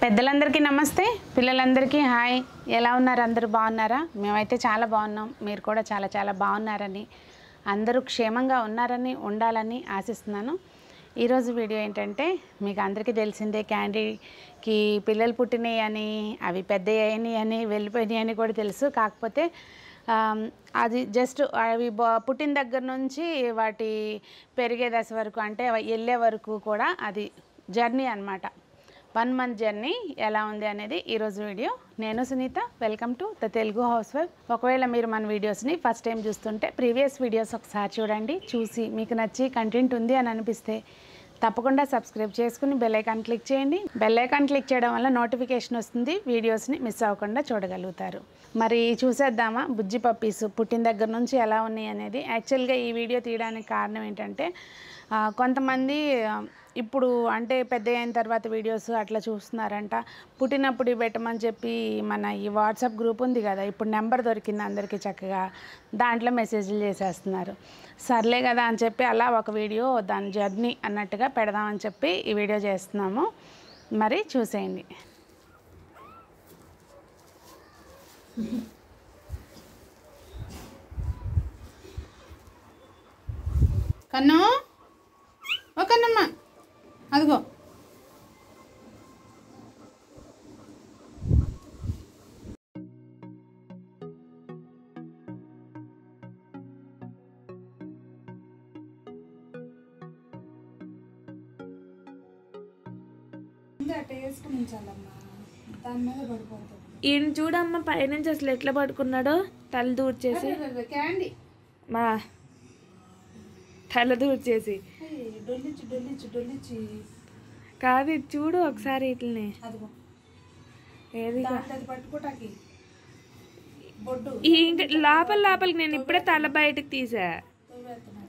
పెద్దలందరికీ నమస్తే పిల్లలందరికీ హాయ్ ఎలా ఉన్నారు అందరూ బాగున్నారా మేమైతే చాలా బాగున్నాం మీరు కూడా చాలా చాలా బాగున్నారని అందరూ క్షేమంగా ఉన్నారని ఉండాలని ఆశిస్తున్నాను ఈరోజు వీడియో ఏంటంటే మీకు అందరికీ తెలిసిందే క్యాండీకి పిల్లలు పుట్టినాయి అని అవి పెద్ద అయ్యాయి అని వెళ్ళిపోయినాయి అని కూడా తెలుసు కాకపోతే ఆమ్, అది జస్ట్ అవి బా- పుట్టిన దగ్గర నుంచి వాటి పెరిగే దశ వరకు అంటే అవి వెళ్ళే వరకు కూడా అది జర్నీ అన్నమాట వన్ మంత్ జర్నీ ఎలా ఉంది అనేది ఈరోజు వీడియో నేను Sunitha welcome to the Telugu housewife ఒకవేళ మీరు మన వీడియోస్ని ఫస్ట్ టైం చూస్తుంటే ప్రీవియస్ వీడియోస్ ఒకసారి చూడండి చూసి మీకు నచ్చి కంటెంట్ ఉంది అని అనిపిస్తే తప్పకుండా సబ్స్క్రైబ్ చేసుకుని బెల్ ఐకాన్ క్లిక్ చేయండి బెల్ ఐకాన్ క్లిక్ చేయడం వల్ల నోటిఫికేషన్ వస్తుంది వీడియోస్ని మిస్ అవ్వకుండా చూడగలుగుతారు మరి చూసేద్దామా బుజ్జి పప్పీస్ పుట్టిన దగ్గర నుంచి ఎలా ఉన్నాయి అనేది యాక్చువల్గా ఈ వీడియో తీయడానికి కారణం ఏంటంటే ఆ, కొంతమంది ఆ, ఇప్పుడు అంటే పెద్ద అయిన తర్వాత వీడియోస్ అట్లా చూస్తున్నారంట పుట్టినప్పుడు ఇవి పెట్టమని చెప్పి మన ఈ వాట్సాప్ గ్రూప్ ఉంది కదా ఇప్పుడు నెంబర్ దొరికింది అందరికీ చక్కగా దాంట్లో మెసేజ్లు చేసేస్తున్నారు సర్లే కదా అని చెప్పి అలా ఒక వీడియో దాని జర్నీ అన్నట్టుగా పెడదామని చెప్పి ఈ వీడియో చేస్తున్నాము మరి చూసేయండి కన్ను ఓ కన్నమ్మ అదిగో ఈయన చూడమ్మ పైనుంచి అసలు ఎట్లా పడుకున్నాడో తల దూర్చేసి క్యాండీ మా తల దూర్చేసి డొల్లిచ్చి డొల్లిచ్చి డొల్లిచ్చి కాదు ఇది చూడు ఒకసారి ఇట్లనే అదిగో ఏది అది పట్టుకోటాకి బొడ్డు ఈ ఇంక లోపల లోపలికి నేను ఇప్పుడే తల బయటకు తీసా తవ్వేస్తున్నాడు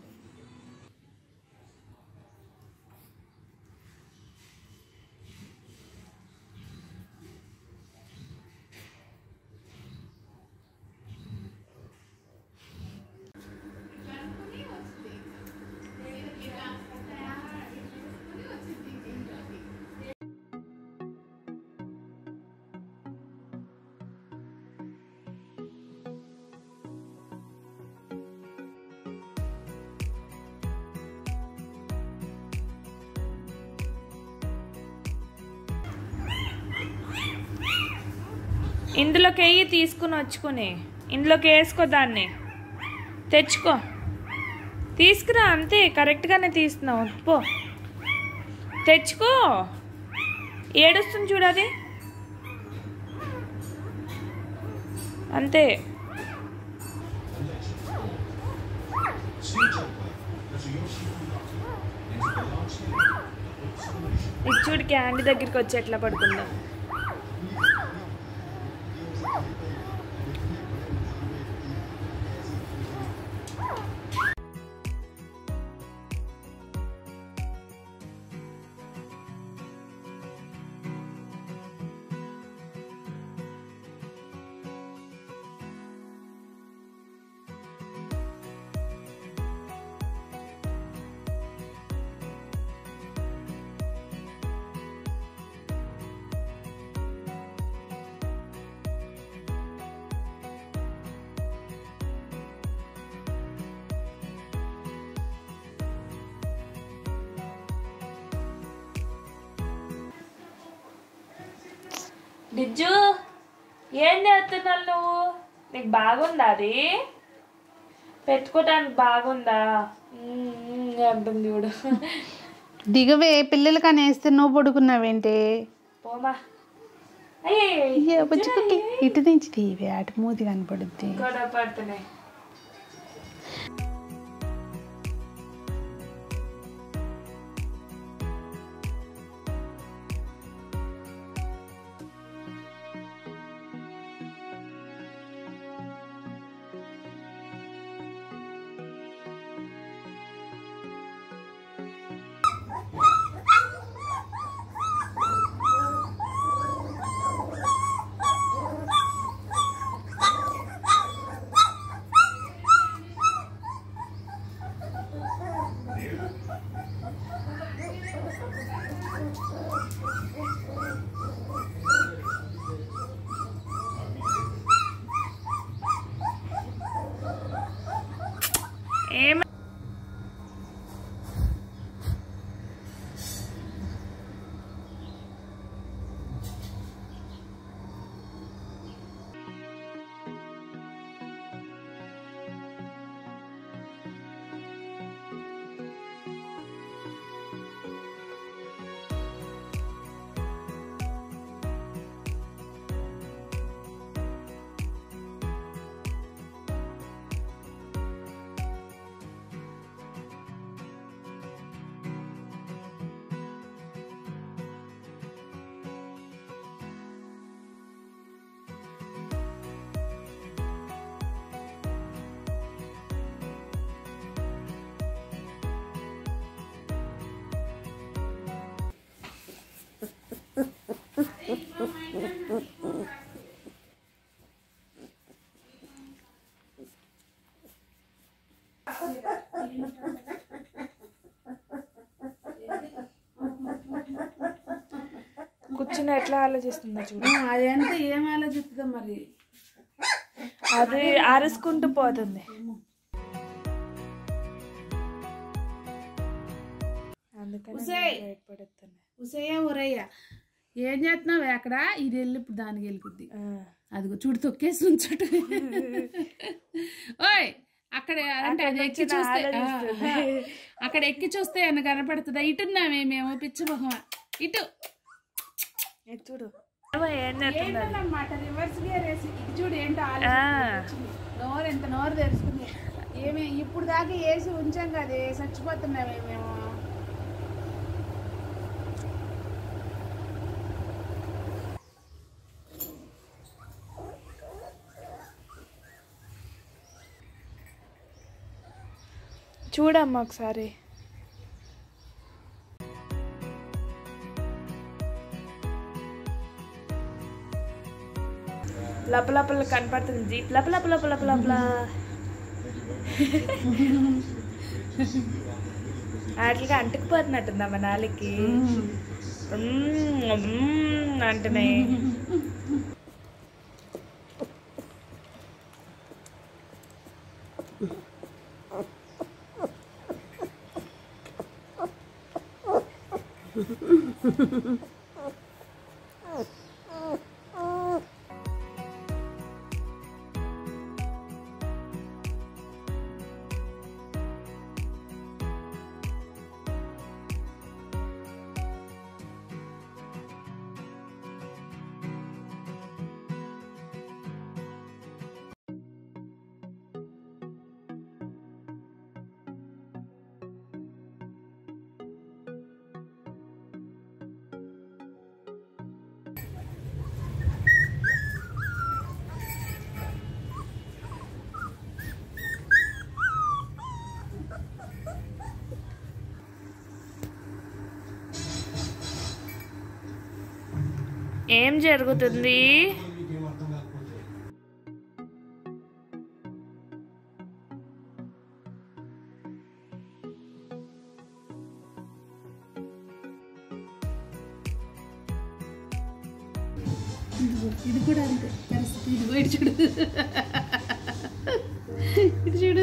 ఇందులోకి వెయ్యి తీసుకుని వచ్చుకుని ఇందులోకి వేసుకో దాన్ని తెచ్చుకో తీసుకురా అంతే కరెక్ట్గానే తీస్తున్నావు పో తెచ్చుకో ఏడుస్తుంది చూడది అంతే ఇది చూడు క్యాండీ దగ్గరికి వచ్చి ఎట్లా పడుకుందా డిజ్జు ఏం చేస్తున్నావు నువ్వు నీకు బాగుందా అది పెట్టుకోవడానికి బాగుందా మ్మ్, అంటుంది చూడు దిగవే పిల్లలు కానీ వేస్తే నువ్వు పడుకున్నావేంటి పోమా అయ్యే అయ్యో బుజ్జుకుకి ఇటు నుంచి తీవే అటు మూతి కనపడుద్ది గొడవ పడుతున్నాయి ఏం కూర్చుని ఎట్లా ఆలోచిస్తుందో చూడు అదంతా ఏం ఆలోచిస్తుందో మరి అది అరుసుకుంటూ పోతుంది అందుకని ఉసేయ్. భయపడుతున్నా ఉసయ్య ఉరయ్య ఏం చేస్తున్నావు అక్కడ ఇది వెళ్ళి ఇప్పుడు దానికి వెళ్ళిపోద్ది అదిగో చూడు తొక్కేసి ఉంచట ఓయ్ అక్కడ అంటే అది ఎక్కి చూస్తే ఆలోచిస్తుంది. ఆ, అక్కడ ఎక్కి చూస్తే ఏమన్నా కనపడుతుందా ఇటున్నామే మేము పిచ్చి మొహమా ఇటు ఇది చూడు అవ్వ, ఏం చేస్తుంది అది? ఏంటన్నమాట రివర్స్ గేర్ వేసి ఇది చూడు ఏంటో ఆ. ఆలోచించింది నోరు ఎంత నోరు తెరుచుకుంది ఏమి ఇప్పుడు దాకా వేసి ఉంచాం కదే చచ్చిపోతున్నామే మేము చూడమ్మా ఒకసారి లపలపలు కనపడుతుంది జీప్ లప లప లప లప లపల వాటికి అంటుకుపోతున్నట్టుందా మా నాలుగుకి అంటున్నాయి ఏం జరుగుతుంది ఇది కూడా అంతే పరిస్థితి ఇది పోయి చూడు ఇది చూడు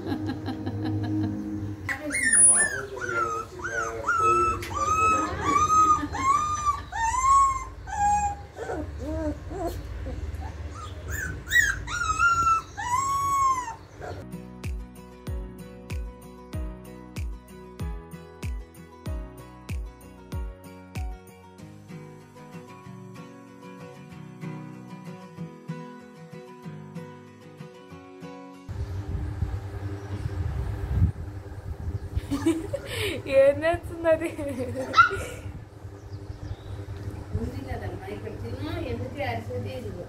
ఏం చేస్తుంది అది ఉంది కదమ్మా ఇక్కడ తిను ఎందుకు అరిసేది ఇదిగో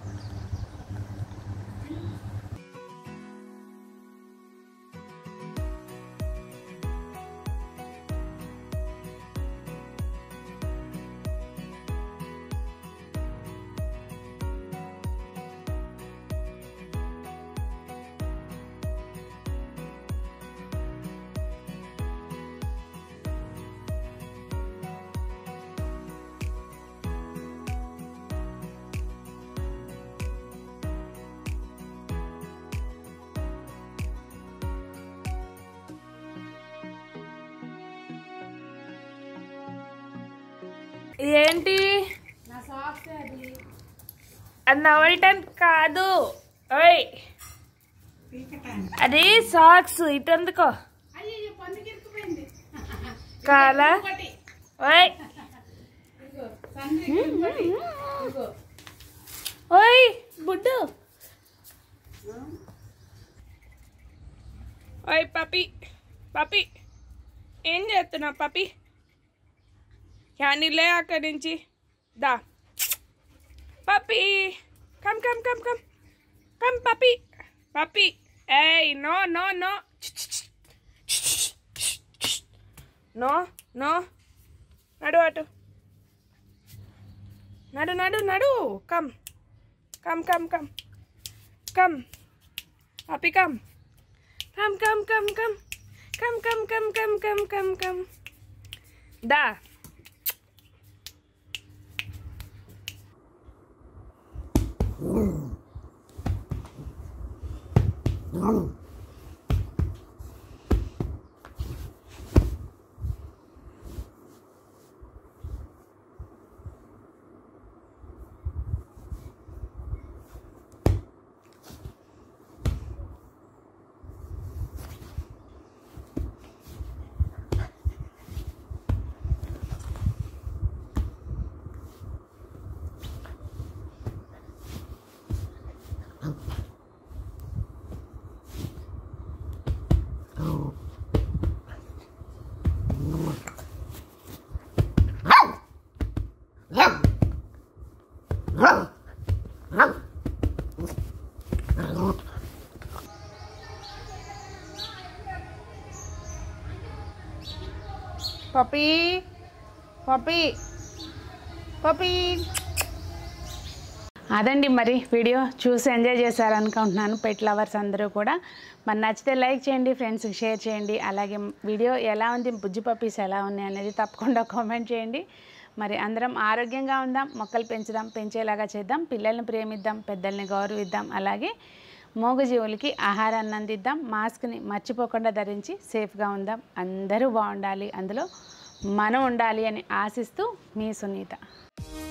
ఏంటి అది నవల్టన్ కాదు ఓయ్ అది సాక్స్ ఇటు ఎందుకో కాలా ఓయ్ ఓయ్ బుడ్డు ఓయ్ పపి పపి ఏం చేస్తున్నావు పపి లే అక్కడి నుంచి దా puppy come come come come come puppy puppy ఏయ్ no no no no no నడు అటు నడు నడు నడు come come come come come puppy come come come come come come come come come come come come దా puppy puppy puppy అదండి మరి video చూసి ఎంజాయ్ చేశారనుకుంటున్నాను పెట్ లవర్స్ అందరూ కూడా మరి నచ్చితే లైక్ చేయండి ఫ్రెండ్స్కి షేర్ చేయండి అలాగే వీడియో ఎలా ఉంది బుజ్జి పప్పీస్ ఎలా ఉన్నాయి అనేది తప్పకుండా కామెంట్ చేయండి మరి అందరం ఆరోగ్యంగా ఉందాం మొక్కలు పెంచుదాం పెంచేలాగా చేద్దాం పిల్లల్ని ప్రేమిద్దాం పెద్దల్ని గౌరవిద్దాం అలాగే మూగజీవులకి ఆహారాన్ని అందిద్దాం మాస్క్ని మర్చిపోకుండా ధరించి సేఫ్గా ఉందాం అందరూ బాగుండాలి అందులో మనం ఉండాలి అని ఆశిస్తూ మీ సునీత